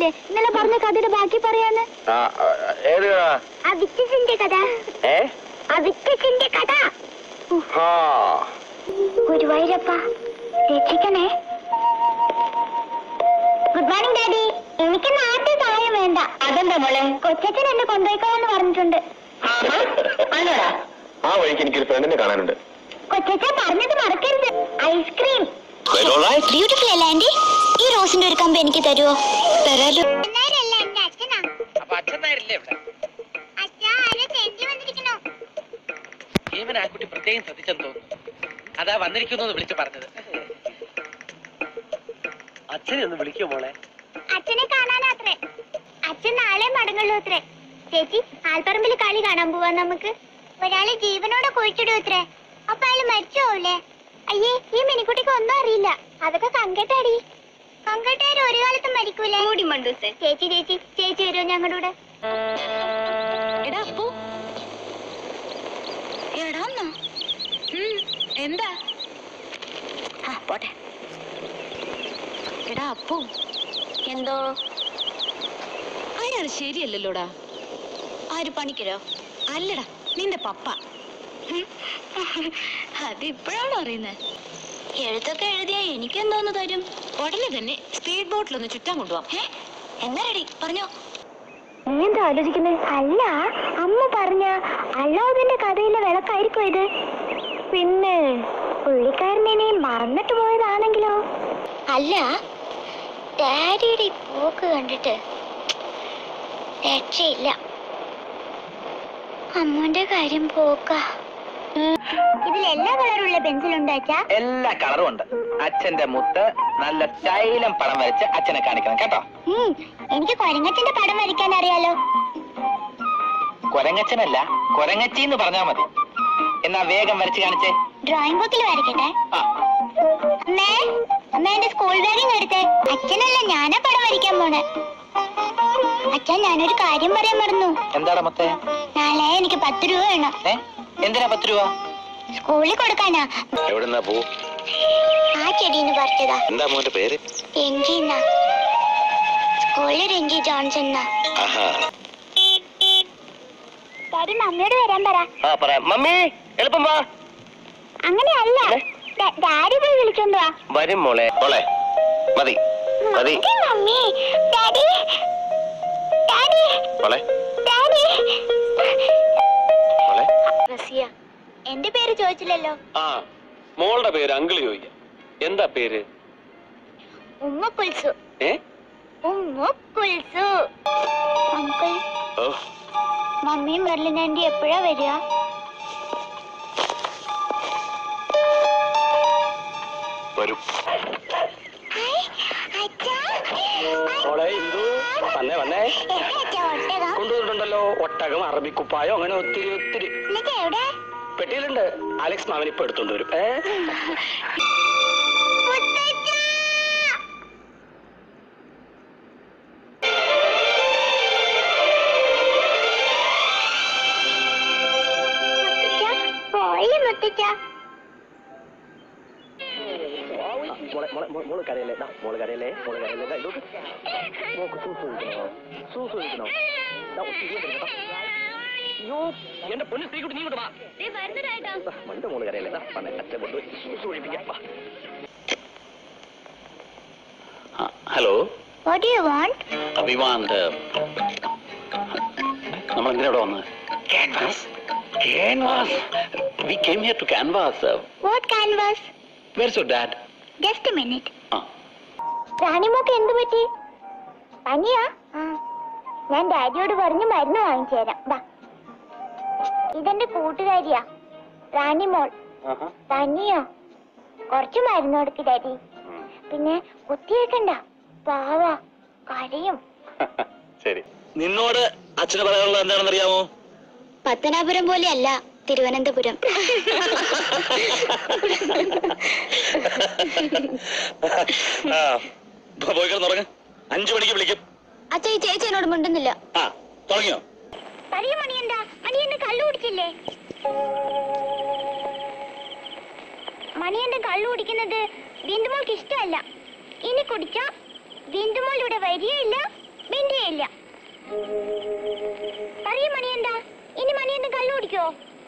ഓർമ്മയില്ലേ ഇന്നലെ പറഞ്ഞ കഥയുടെ ബാക്കി പറയാന്ന് ആ, ആ, ഏത് കഥ? ആ വിറ്റസിന്റെ കഥ ഏ ആ വിറ്റസിന്റെ കഥ ആ ഗുരുവായൂരപ്പ രക്ഷിക്കണേ ഗുഡ് മോർണിംഗ് ഡാഡി എനിക്ക് നാട്ടിൽ സഹായം വേണ്ട അതെന്താ മോളെ കൊച്ചച്ഛൻ എന്നെ കൊണ്ടുപോയിക്കോളെന്ന് പറഞ്ഞിട്ടുണ്ട് ആ വഴിക്ക് എനിക്കൊരു ഫ്രണ്ടിനെ കാണാനുണ്ട് കൊച്ചച്ഛൻ പറഞ്ഞത് മറക്കരുത് ice cream Well, all right. Beautiful അല്ലേ ആന്റി ഈ റോസിന്റെ ഒരു കമ്പ് എനിക്ക് തരുമോ തരാലോ അപ്പൊ അച്ഛൻ നേരില്ലേ ഇവിടെ ജീവൻ ആ കുട്ടി പ്രത്യേകം ശ്രദ്ധിച്ചെന്ന് തോന്നുന്നു അതാ വന്നിരിക്കുന്നു എന്ന് വിളിച്ചു പറഞ്ഞത് അച്ഛനെ ഒന്ന് വിളിക്കോ മോളെ അച്ഛനെ കാണാനാത്രേ അച്ഛൻ നാളെ മടങ്ങുള്ളൂ അത്രേ ചേച്ചി ആൽപ്പറമ്പിൽ കളി കാണാൻ പോവാ നമുക്ക് ഒരാളെ ജീവനോടെ കുഴിച്ചിടും അത്രേ അപ്പൊ അയാൾ മരിച്ചു പോവില്ലേ അയ്യേ ഈ മിനിക്കുട്ടിക്ക് ഒന്നും അറിയില്ല അതൊക്കെ കങ്കട്ടാടി കങ്കട്ടാര് ഒരു കാലത്തും മരിക്കൂലേ ചേച്ചി ചേച്ചി ചേച്ചി വരുമോ ഞങ്ങളുടെ കൂടെ എടാ അപ്പു എടാന്നോ എന്താ ആ പോട്ടെ എടാ അപ്പു എന്തോ അയാൾ ശരിയല്ലല്ലോടാ ആര് പണിക്കരോ അല്ലടാ നിന്റെ പപ്പ അതിപ്പോഴാണോ അറിയുന്നത് എഴുത്തൊക്കെ എഴുതിയാ എനിക്കെന്തോന്ന് തരും ഉടനെ തന്നെ സ്പീഡ് ബോട്ടിലൊന്ന് ചുറ്റാൻ കൊണ്ടുപോവാം ഏ? എന്നാ റെഡി പറഞ്ഞോ നീ എന്താ ആലോചിക്കുന്നത് അല്ല അമ്മ പറഞ്ഞ അല്ലാതിന്റെ കഥയിലെ വിളക്കായിരിക്കും ഇത് പിന്നെ പുള്ളിക്കാരനെ മറന്നിട്ട് പോയതാണെങ്കിലോ അല്ല ഡാഡിയുടെ ഈ പോക്ക് കണ്ടിട്ട് രക്ഷയില്ല അമ്മന്റെ കാര്യം പോക്ക ഇതിൽ എല്ലാ കളറുള്ള പെൻസിൽ ഉണ്ടാച്ചാ എല്ലാ കളറും ഉണ്ട് അച്ഛന്റെ മുത്ത് നല്ല സ്റ്റൈലും പടം വരച്ച് അച്ഛനെ കാണിക്കണം കേട്ടോ ഉം, എനിക്ക് കൊരങ്ങച്ചന്റെ പടം വരയ്ക്കാൻ അറിയാലോ കൊരങ്ങച്ചനല്ല കൊരങ്ങച്ചി എന്ന് പറഞ്ഞാ മതി എന്നാ വേഗം വരച്ച് കാണിച്ചേ ഡ്രോയിങ് ബുക്കിൽ വരയ്ക്കട്ടെ ആ അമ്മേ അമ്മ എന്റെ സ്കൂൾ ബാഗിങ് എടുത്തേ അച്ഛനല്ല ഞാനാ പടം വരയ്ക്കാൻ പോണെ അച്ഛൻ ഞാനൊരു കാര്യം പറയാൻ മറന്നു എന്താണ് മുത്തേ നാളെ എനിക്ക് പത്ത് രൂപ വേണം ഏ എന്തിനാ പത്ത് രൂപ സ്കൂളിൽ കൊടുക്കാനാ എവിടുന്നാ പോ ആ ചെടീന്ന് പറിച്ചതാ എന്താ മോന്റെ പേര് രഞ്ജി എന്നാ സ്കൂളിൽ രഞ്ജി ജോൺസൺ എന്നാ ആഹാ ഡാഡി മമ്മിയോട് വരാൻ പറ ആ പറ മമ്മി എളുപ്പം വാ അങ്ങനെയല്ല ഏ? ഡാ- ഡാഡി പോയി വിളിച്ചോണ്ട് വാ വരും മോളെ മോളെ മതി മതി മതി, മമ്മി ഡാഡി ഡാഡി മോളെ ഡാഡി മോളെ റസിയ എന്റെ പേര് ചോദിച്ചില്ലല്ലോ ആ മോളുടെ പേര് അങ്കിള് ചോദിക്കാം എന്താ പേര് ഉമ്മ കുൽസു ഏ ഉമ്മ കുൽസു അങ്കിൾ ഓ മമ്മിയും മെർലിൻ ആന്റി എപ്പോഴാ വരിക വരും മോളെ ഇന്ദു വന്നേ വന്നേ കൊണ്ടുവന്നിട്ടുണ്ടല്ലോ ഒട്ടകം അറബിക്കുപ്പായോ അങ്ങനെ ഒത്തിരി ഒത്തിരി എവിടെ പെട്ടിയിലുണ്ട് അലക്സ് മാമൻ ഇപ്പൊ എടുത്തോണ്ട് വരും ഏ പോയി മുത്തിച്ച മോളെ മോളെ മോളെ- മോള് കരയല്ലേ ദാ, മോള് കരയല്ലേ മോള് കരയല്ലേ ദാ, ഇതോട്ട്. മോക്ക് സൂസ് ഒഴിക്കണോ സൂസ് ഒഴിക്കണോ ദാ, ഒത്തിരി ഉണ്ട് കേട്ടോ. അയ്യോ എന്റെ പൊന്നു സ്ത്രീക്കുട്ടി നീ ഇങ്ങോട്ട് വാ ദാ, മണ്ട മോള് കരയല്ലേ ദാ, വന്നേ അച്ഛൻ കൊണ്ടുപോയി സൂസ് ഒഴിപ്പിക്കാം വാ. ഹലോ വാട്ട് യു വാണ്ട് അഭിമാന്ത് നമ്മൾ എന്തിനാ ഇവിടെ വന്നത് canvas canvas we came here to canvas what canvas where's your dad just a minute ആ റാണിമോക്ക് എന്ത് പറ്റി പനിയാ ഞാൻ ഡാഡിയോട് പറഞ്ഞ് മരുന്ന് വാങ്ങിച്ചു തരാം വാ ഇതെന്റെ കൂട്ടുകാരിയാ റാണിമോൾ പനിയോ കുറച്ച് മരുന്ന് കൊടുക്ക് ഡാഡി പിന്നെ കുത്തിയേക്കണ്ട പാവ കരയും ശരി നിന്നോട് അച്ഛന് പറയാനുള്ളത് എന്താണെന്ന് അറിയാമോ പത്തനാപുരം പോലെയല്ല തിരുവനന്തപുരം പോയി കിടന്നുറങ്ങ് അഞ്ചു മണിക്ക് വിളിക്കും അച്ഛ ഈ ചേച്ചി എന്നോട് മിണ്ടുന്നില്ല ആ തുടങ്ങിയോ പറയൂ മണിയണ്ട മണിയന്റെ കള്ളു കുടിച്ചില്ലേ മണിയന്റെ കള്ളു കുടിക്കുന്നത് ബിന്ദുമോൾക്ക് ഇഷ്ടമല്ല ഇനി കുടിച്ചാ ബിന്ദുമോൾ ഇവിടെ വരികയില്ല കഴിക്കോ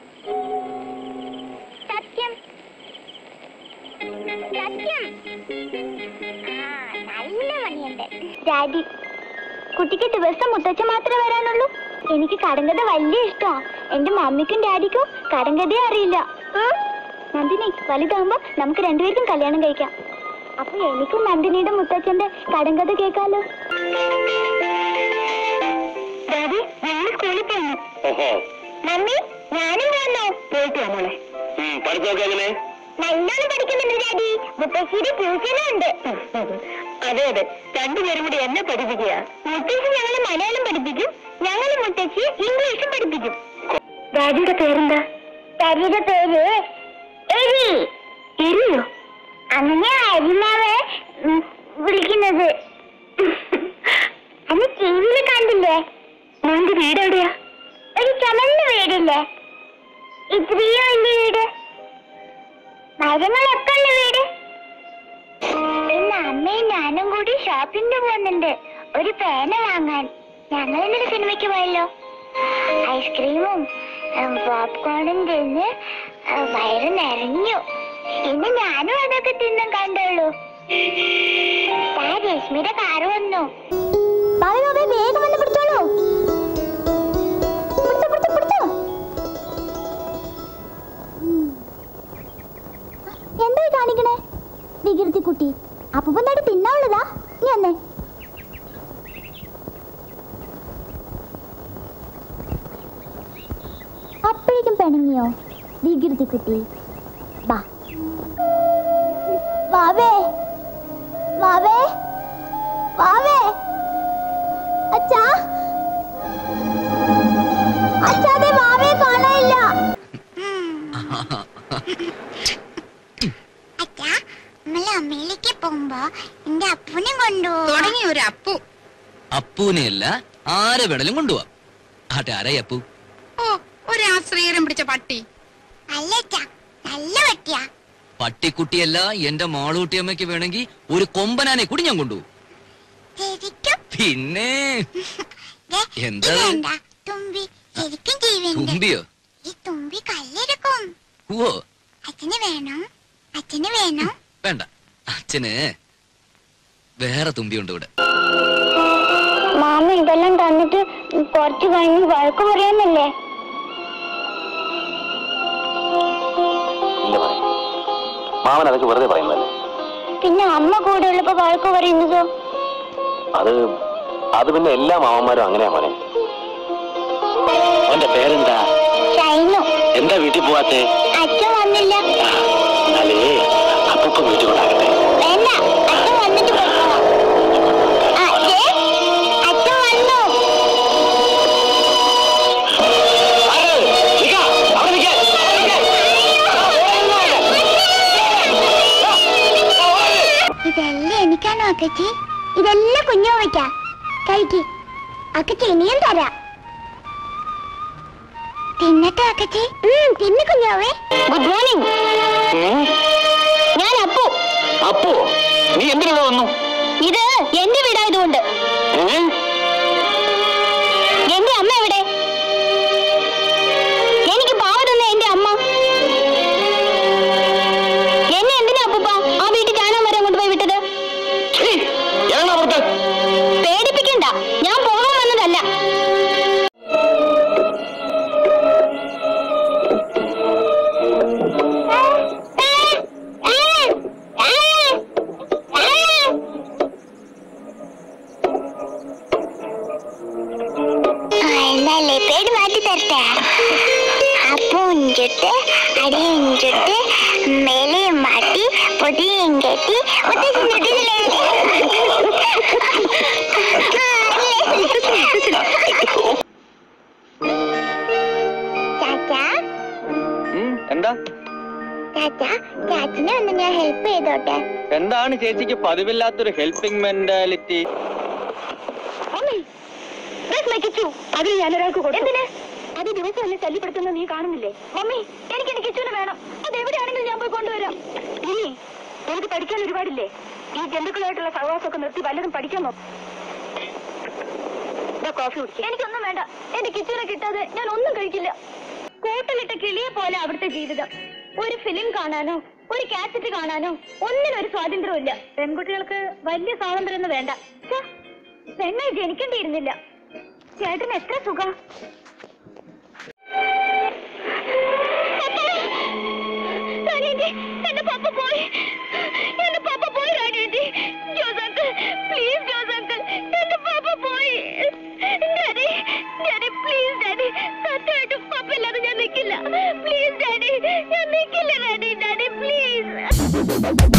സത്യം സത്യം ആ നല്ല പണിയുണ്ട് ഡാഡി കുട്ടിക്ക് ദിവസം മുത്തച്ഛ മാത്രമേ വരാനുള്ളൂ എനിക്ക് കടങ്കഥ വലിയ ഇഷ്ടമാ എന്റെ മമ്മിക്കും ഡാഡിക്കും കടങ്കഥയെ അറിയില്ല ഉം. നന്ദിനി വലുതാകുമ്പോ നമുക്ക് രണ്ടുപേർക്കും കല്യാണം കഴിക്കാം അപ്പൊ എനിക്കും നന്ദിനിയുടെ മുത്തച്ഛന്റെ കടങ്കഥ കേൾക്കാലോ ഡാഡി ഞങ്ങൾ സ്കൂളിൽ പോകുന്നു ഓഹോ മമ്മി ഞാനും വന്നോ പോയിട്ട് വാ മോളെ പഠിത്തമൊക്കെ എങ്ങനെ നല്ലോണം പഠിക്കുന്നുണ്ട് ഡാഡി മുത്തശ്ശിയുടെ ട്യൂഷനും ഉണ്ട് അതെ അതെ രണ്ടുപേരും കൂടി എന്നെ പഠിപ്പിക്കുക മുത്തശ്ശി ഞങ്ങളെ മലയാളം പഠിപ്പിക്കും ഞങ്ങൾ മുത്തശ്ശി ഇംഗ്ലീഷും പഠിപ്പിക്കും ഡാഡിയുടെ പേരെന്താ ഡാഡിയുടെ പേര് എരി എരിയോ അങ്ങനെ അരിമാവ് ഉം, വിളിക്കുന്നത് അന്ന് ടി വിയിൽ കണ്ടില്ലേ മോന്റെ വീട് എവിടെയാ ഒരു ചമന്ന വീടില്ലേ ഇത്രയോ വലിയ വീട് മരങ്ങളൊക്കെ ഉള്ള വീട് പിന്നെ അമ്മയും ഞാനും കൂടി ഷോപ്പിംഗ് പോകുന്നുണ്ട് ഒരു പേന വാങ്ങാൻ ഞങ്ങൾ ഇന്നലെ സിനിമയ്ക്ക് പോയല്ലോ ഐസ്ക്രീമും ഉം, പോപ്കോണും തിന്ന് ആ, വയറ് നിറഞ്ഞു ഇന്ന് ഞാനും അതൊക്കെ തിന്നും കണ്ടുള്ളൂ ദാ രശ്മിയുടെ കാറ് വന്നു വേഗം വന്ന് പിടിച്ചോളൂ പിടിച്ചോ പിടിച്ചോ പിടിച്ചോ എന്തായി കാണിക്കണേ വികൃതി കുട്ടി അപ്പൂപ്പൻ നാട് തിന്നാവുള്ളതാ നീ വന്നേ അപ്പോഴേക്കും പിണങ്ങിയോ വികൃതി കുട്ടി വാ വാവേ വാവേ വാവേ അച്ഛാ അച്ഛാ ദേ വാവേ കാണാനില്ല അച്ഛാ നമ്മള് അമ്മയിലേക്ക് പോകുമ്പോ എന്റെ അപ്പൂനെ കൊണ്ടുപോകും തുടങ്ങി ഒരു അപ്പു അപ്പൂനെയല്ല ആരെ വേണേലും കൊണ്ടുപോവാം ആട്ടെ ആരായി അപ്പു ഓ ഒരു ആശ്രയരം പിടിച്ച പട്ടി അല്ല അച്ഛാ നല്ല പറ്റിയാ പട്ടിക്കുട്ടിയല്ല എന്റെ മാളൂട്ടിയമ്മയ്ക്ക് വേണമെങ്കിൽ ഒരു കൊമ്പനാനെ കൂടി ഞാൻ കൊണ്ടുപോകും ശരിക്കും പിന്നെ ദേ, എന്താ ഇത്? ഇതെന്താ? തുമ്പി ശരിക്കും ജീവനുണ്ട് തുമ്പിയോ ഈ തുമ്പി കല്ലെടുക്കും ഓ അച്ഛന് വേണം അച്ഛന് വേണം വേണ്ട അച്ഛന് വേറെ തുമ്പിയുണ്ട് ഇവിടെ മാമ ഇതെല്ലാം തന്നിട്ട് കുറച്ച് കഴിഞ്ഞ് വഴക്ക് പറയാന്നല്ലേ ഇല്ല പറയും മാമൻ അതൊക്കെ വെറുതെ പറയുന്നല്ലേ പിന്നെ അമ്മ കൂടെ ഉള്ളപ്പോ വഴക്ക് പറയുന്നതോ അത് അത് പിന്നെ എല്ലാ മാമന്മാരും അങ്ങനെയാ മോനെ അവന്റെ പേരെന്താ ഷൈനു എന്താ വീട്ടിൽ പോവാത്തെ അച്ഛൻ വന്നില്ല അല്ലേ അപ്പൊക്കെ വീട്ടിൽ കൊണ്ടാകട്ടെ വേണ്ട അച്ഛൻ വന്നിട്ട് പോയിക്കോളാം. ആ, ദേ, അച്ഛൻ വന്നു ഇതെല്ലാം എനിക്കാണോ അക്കച്ചി ഇതെല്ലാം കുഞ്ഞോവയ്ക്കാ കഴിക്ക് അക്കച്ചി ഇനിയും തരാം തിന്നട്ടെ അക്കച്ചി തിന്നു കുഞ്ഞോവേ ഗുഡ് മോർണിംഗ് ഞാൻ അപ്പു അപ്പോ നീ എന്തിനാ വന്നു ഇത് എന്റെ വീടായതുകൊണ്ട് ഏ? എന്റെ അമ്മ എവിടെ എനിക്ക് പാവ തന്ന എന്റെ അമ്മ എന്നെ എന്തിനാ അപ്പൂപ്പ ആ വീട്ടിൽ കാണാൻ വരെ കൊണ്ടുപോയി വിട്ടത് ഛീ, ഇറങ്ങടാ പുറത്ത്. പേടിപ്പിക്കണ്ട ഞാൻ പോകാൻ വന്നതല്ല എന്നല്ലേ പേര് മാറ്റി തരട്ടെ അപ്പൊ ഉഞ്ചിട്ട് അടിയും ചുട്ട് മേലെയും മാറ്റി പൊതിയും കെട്ടി മുത്തശ്ശിട്ടില്ലേ ചാച്ചാ ഉം, എന്താ ചാച്ചാ ചാച്ചിനെ ഒന്ന് ഞാൻ ഹെൽപ്പ് ചെയ്തോട്ടെ എന്താണ് ചേച്ചിക്ക് പതിവില്ലാത്തൊരു ഹെൽപ്പിംഗ് മെന്റാലിറ്റി അത് ഞാൻ ഒരാൾക്ക് കൊടുത്തു അത് ദിവസം എന്നെ ശല്യപ്പെടുത്തുന്നത് നീ കാണുന്നില്ലേ മമ്മി എനിക്ക് എനിക്ക് കിച്ചുവിനെ വേണം അത് എവിടെയാണെങ്കിലും ഞാൻ പോയി കൊണ്ടുവരാം ഇനി എനിക്ക് പഠിക്കാൻ ഒരുപാടില്ലേ ഈ ജന്തുക്കളായിട്ടുള്ള സഹവാസമൊക്കെ നിർത്തി വല്ലതും പഠിക്കാൻ നോക്കും കോഫി കുടിക്കും എനിക്കൊന്നും വേണ്ട എന്റെ കിച്ചുവിനെ കിട്ടാതെ ഞാൻ ഒന്നും കഴിക്കില്ല കൂട്ടിലിട്ട കിളിയെ പോലെ അവിടുത്തെ ജീവിതം ഒരു ഫിലിം കാണാനോ ഒരു കാസറ്റ് കാണാനോ ഒന്നിനും ഒരു സ്വാതന്ത്ര്യമില്ല പെൺകുട്ടികൾക്ക് വലിയ സ്വാതന്ത്ര്യം ഒന്നും വേണ്ട ഛെ, പെണ്ണായി ജനിക്കേണ്ടിയിരുന്നില്ല ചേട്ടന് എത്ര സുഖം റാണിയന്റി എന്റെ പപ്പ പോയി എന്റെ പപ്പ പോയി റാണിയന്റി Jose uncle please Jose uncle എന്റെ പപ്പ പോയി ഡാഡി ഡാഡി പ്ലീസ് ഡാഡി സത്യമായിട്ടും പപ്പ ഇല്ലാതെ ഞാൻ നിൽക്കില്ല പ്ലീസ് ഡാഡി ഞാൻ നിൽക്കില്ല ഡാഡി ഡാഡി പ്ലീസ്